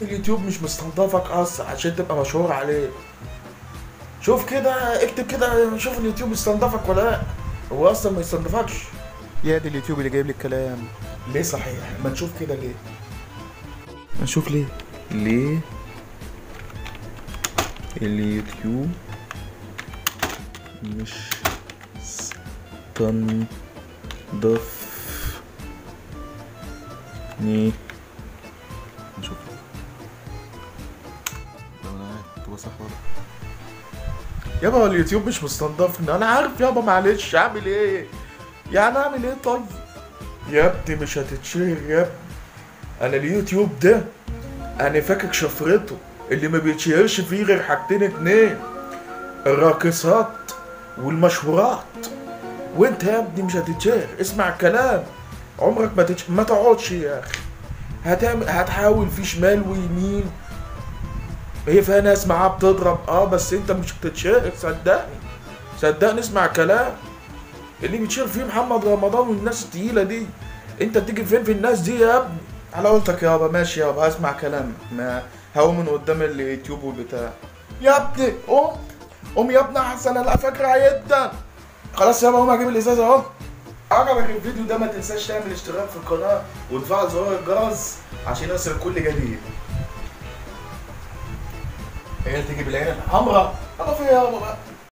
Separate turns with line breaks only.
اليوتيوب مش مستنضفك اصلا عشان تبقى مشهور عليه شوف كده اكتب كده شوف اليوتيوب يستنضفك ولا لا هو اصلا ما يستنضفكش
يا دي اليوتيوب اللي جايب لي الكلام
ليه صحيح ما نشوف كده ليه
نشوف ليه ليه اليوتيوب مش استنضفني نشوف لو انا عارف تبقى صح ولا
يابا هو اليوتيوب مش مستنضفني انا عارف يابا معلش اعمل ايه يعني اعمل ايه طيب يا ابني مش هتتشهر يا ابني انا اليوتيوب ده انا فاكك شفرته اللي ما بيتشهرش فيه غير حاجتين اتنين الراقصات والمشهورات وانت يا ابني مش هتتشهر اسمع الكلام عمرك ما تتش... ما تقعدش يا اخي هتعمل هتحاول في شمال ويمين هي فيها ناس معاها بتضرب اه بس انت مش هتتشهر صدقني صدقني اسمع كلام اللي بيتشهر فيه محمد رمضان والناس التقيلة دي انت بتيجي فين في الناس دي يا ابني على قولتك يابا ماشي يابا هسمع كلامك ما هقوم من قدام اليوتيوب والبتاع يا ابني قوم قوم يا ابني احسن انا فاكرها جدا خلاص يابا قوم اجيب الازازه اهو عجبك الفيديو ده ما تنساش تعمل اشتراك في القناه وتفعل زرار الجرس عشان يصل كل جديد هي تجيب العين الحمراء انا فيها يابا بقى